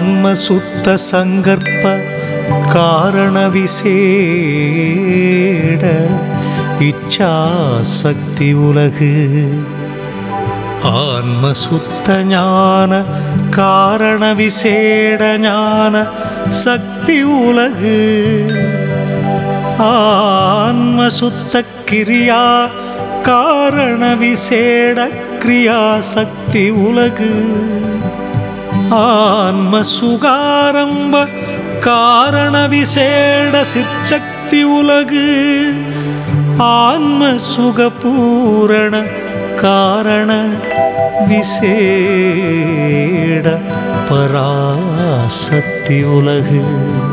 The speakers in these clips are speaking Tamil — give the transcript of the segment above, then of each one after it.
ஆன்மசுத்த சங்கற்ப காரண விசேட இச்சா சக்தி உலகு ஆன்மசுத்த ஞான காரண விசேட ஞான சக்தி உலகு ஆன்மசுத்த கிரியா காரண விசேட கிரியா சக்தி உலகு ஆன்ம சுகாரம்ப காரண விசேட சிற்சக்தி உலகு ஆன்ம சுகபூரண காரண விசேட பராசக்தி உலகு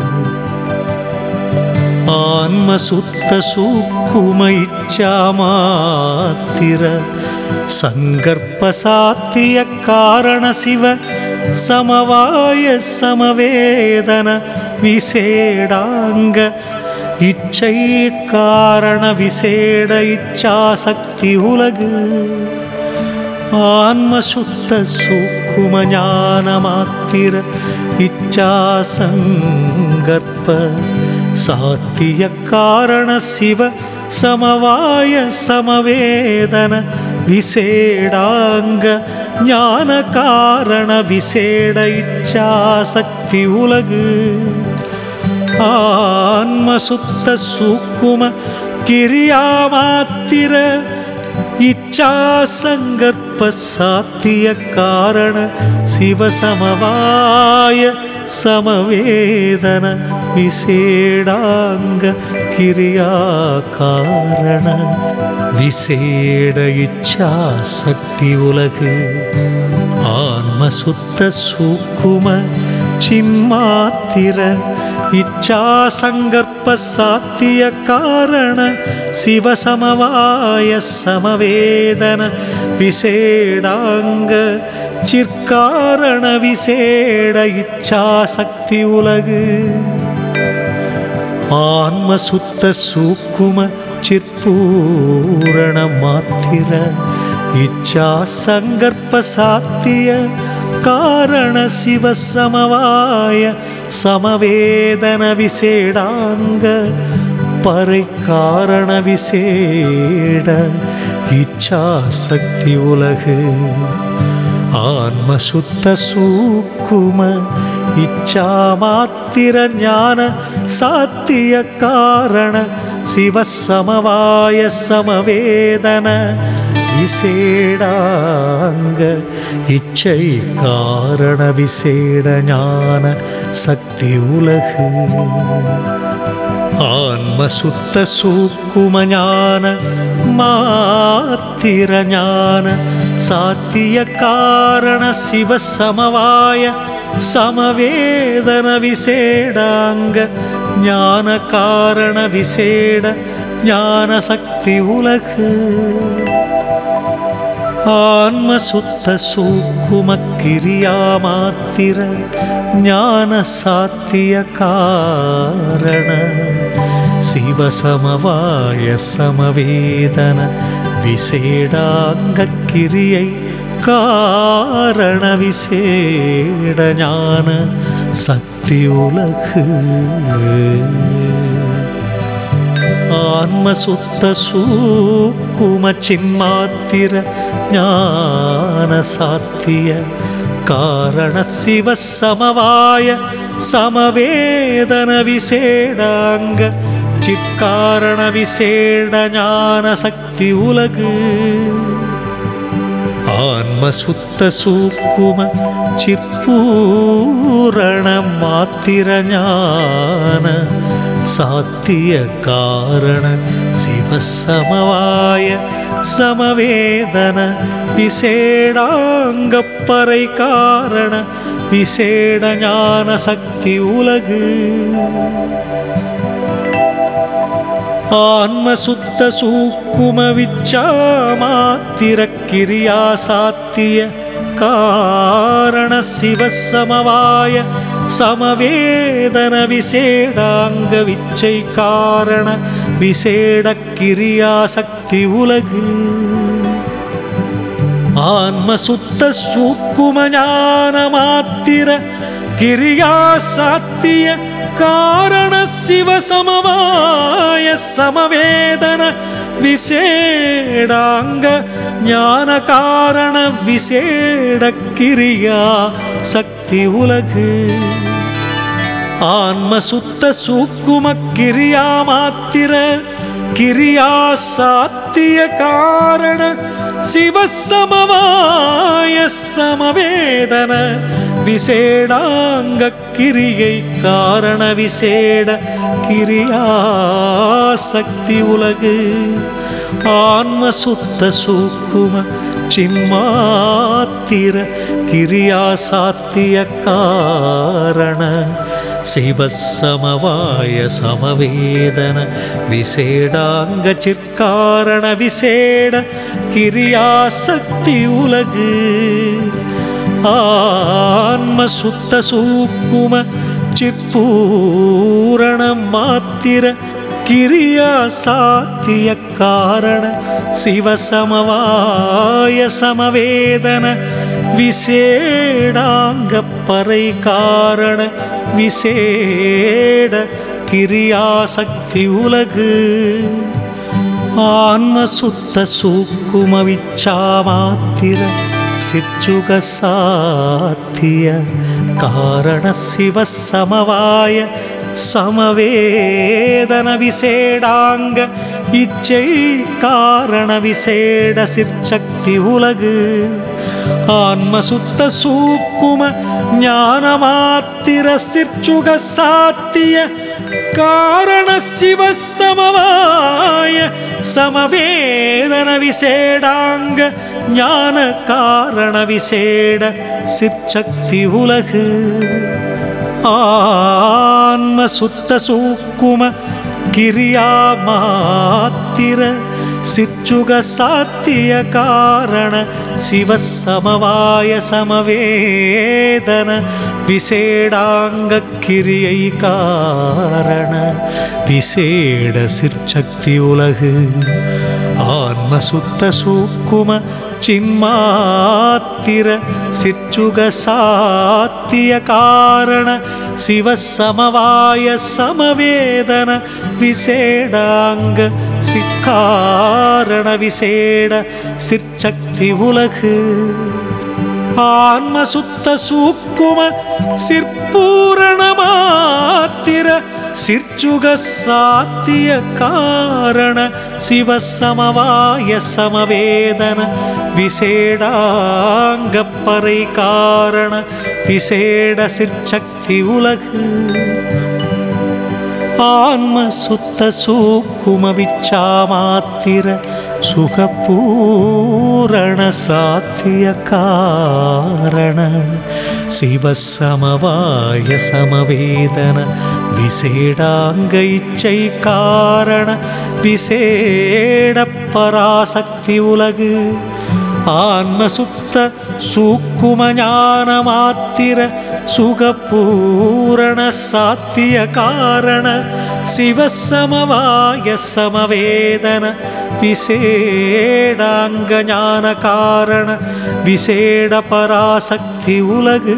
ஆன்ம சுத்த சூக்கும இச்சாமாத்திர சங்கற்ப சாத்திய காரண சிவ சமவாய சமவேதன விசேடாங்க இச்சை காரண விசேட இச்சாசக்தி உலகு ஆன்மசுத்த சூக்கும ஞான மாத்திர இச்சா சங்கற்ப சாத்திய காரண சிவ சமவாய சமவேதன விசேடாங்க ஞான காரண விசேட இச்சாசக்தி உலகு ஆன்மசுத்த சூக்கும கிரியா மாத்திர இச்சா சங்கற்ப சாத்திய காரண சிவசமவாய சமவேதன விசேடாங்க கிரியா காரண விசேட இச்சா சக்தி உலகு ஆன்மசுத்த சூக்கும சின்மாத்திர இச்சா சங்கற்ப சாத்திய காரண சிவசமவாய சமவேதன விசேடாங்க சிற்காரண விசேட இச்சா சக்தி உலகு ஆன்மசுத்த சூக்கும சிற்பூரண மாத்திர இச்சா சங்கற்ப சாத்திய காரண சிவ சமவாய சமவேதன விசேடாங்க பறை காரண விசேட இச்சா சக்தி உலகு ஆன்மசுத்த சூக்கும இச்சா மாத்திர ஞான சாத்திய காரண சிவசமவாய சமவேதன விசேடாங்க இச்சை காரண விசேட ஞான சக்தி உலகு ஆன்மசுத்த சூக்கும ஞான மாத்திர ஞான சாத்திய காரண சிவ சமவாய சமவேதன விசேடாங்க ஞான காரண விசேட ஞான சக்தி உலகு ஆன்மசுத்த சூக்கும கிரியா மாத்திர ஞான சாத்திய காரண சிவசமவாய சமவேதன விசேடாங்க கிரியை காரண விசேட ஞான சக்தி உலகு ஆன்மசுத்த சூக்கும சின்மாத்திர ஞான சாத்திய காரண சிவ சமவாய சமவேதன விசேடாங்க சிற்காரண விசேட ஞான சக்தி உலகு ஆன்மசுத்த சூக்கும சிற்பூரண மாத்திர ஞான சாத்திய காரண சிவசமவாய சமவேதன விசேடாங்கப்பறை காரண விசேட ஞான சக்தி உலகு ஆன்மசுத்த சூக்கும விச்சா மாத்திர கிரியா சாத்திய காரண சிவசமவாய சமவேதன விசேடாங்க விச்சை காரண விசேட கிரியா சக்தி உலகு ஆன்மசுத்த சூக்கும ஞான மாத்திர கிரியா சாத்திய காரண சிவசமவாய சமவேதன விசேடாங்க ஞான காரண விசேட கிரியா சக்தி உலகு ஆன்ம சுத்த சூக்கும கிரியா மாத்திர கிரியா சாத்திய காரண சிவசமவாய சமவேதன விசேடாங்க கிரியை காரண விசேட கிரியா சக்தி உலகு ஆன்ம சுத்த சூக்கும சின்மாத்திர கிரியா சாத்திய காரண சிவசமவாய சமவேதன விசேடாங்க சிற்காரண விசேட கிரியா சக்தி உலகு ஆன்ம சுத்த சூக்கும சிற்பூரண மாத்திர கிரியா சாத்திய காரண சிவசமவாய சமவேதன விசேடாங்க பறை காரண விசேட கிரியாசக்தி உலகு ஆன்ம சுத்த சூக்கும விச்சாமாத்திர சிச்சுக சாத்திய காரண சிவசமவாய சமவேதன விசேடாங்க இச்சை காரண விசேட சிற்சக்தி உலகு ஆன்ம சுத்த சூக்கும ஞானமாத்திர சிற்சுக சாத்திய காரண சிவசமவாய சமவேதன விசேடாங்க ஞான காரண விசேட சிற்சக்தி உலகு ஆன்ம சுத்த சூக்கும கிரியா மாத்திர சிற்சுக சாத்திய காரண சிவசமவாய சமவேதன விசேடாங்க கிரியை காரண விசேட சிற்சக்தி உலகு ஆன்ம சுத்த சூக்கும சின்மாத்திர சிற்சுக சாத்திய காரண சிவசமவாய சமவேதன விசேடாங்க சிக்காரண விசேட சிற்சக்தி உலகு ஆன்ம சுத்த சூக்கும சிற்பூரண மாத்திர சிற்சுக சாத்திய காரண சிவசமவாய சமவேதன விசேடாங்க பறை காரண விசேட சிற்சக்தி உலகு ஆன்ம சுத்த சூக்கும விச்சாமாத்திர சுகபூரண சாத்திய காரண சிவசமவாய சமவேதன விசேடாங்க இச்சை காரண விசேட பராசக்தி உலகு ஆன்ம சுத்த சூக்கும ஞான மாத்திர சுகபூரண சாத்திய காரண சிவசமவாய சமவேதன விசேடாங்க ஞான காரண விசேட பராசக்தி உலகு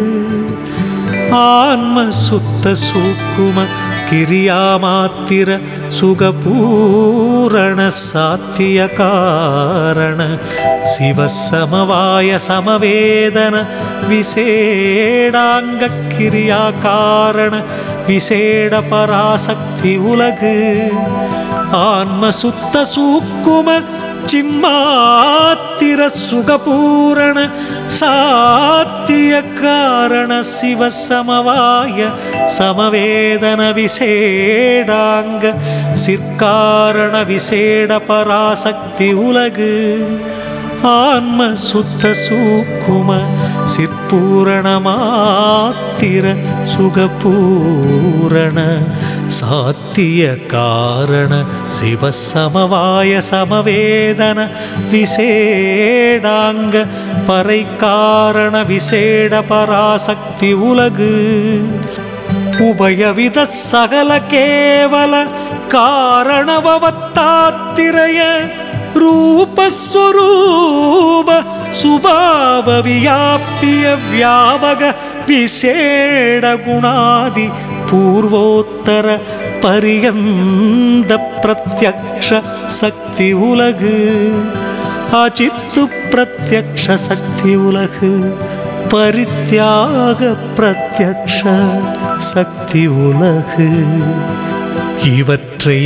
ஆன்ம சுத்த சூக்கும கிரியா மாத்திர சுகபூரண சாத்திய காரண சிவசமவாய சமவேதன விசேடாங்க கிரியா காரண விசேட பராசக்தி உலகு ஆன்ம சுத்த சூக்கும சின்மாத்திர சுகபூரண சாத்திய காரண சிவசமவாய சமவேதன விசேடாங்க சிற்காரண விசேட பராசக்தி உலகு ஆன்ம சுத்த சூக்கும சிற்பூரண மாத்திர சுகபூரண சாத்திய காரண சிவசமவாய சமவேதன விசேடாங்க பறை காரண விசேட பராசக்தி உலகு உபயவித சகல கேவல காரணவத்தாத்திரய ರೂಪಸ್ವರೂಪ ಸುಭಾವ ವಿಯಾಪ್ತಿಯ ವ್ಯಾಪಕ ವಿಶೇಡ ಗುಣಾದಿ பூர்வோத்தர பரியந்த பிரத்யக்ஷ சக்தி உலகு அச்சித்து பிரத்யக்ஷ சக்தி உலகு பரித்யாக பிரத்யக்ஷ சக்தி உலகு இவற்றை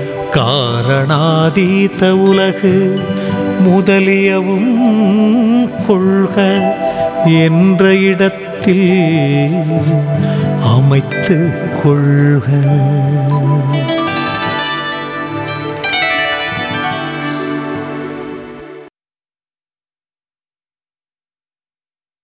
காரணாதீத உலகு முதலியவும் கொள்க என்ற இடத்தில் அமைத்து கொள்க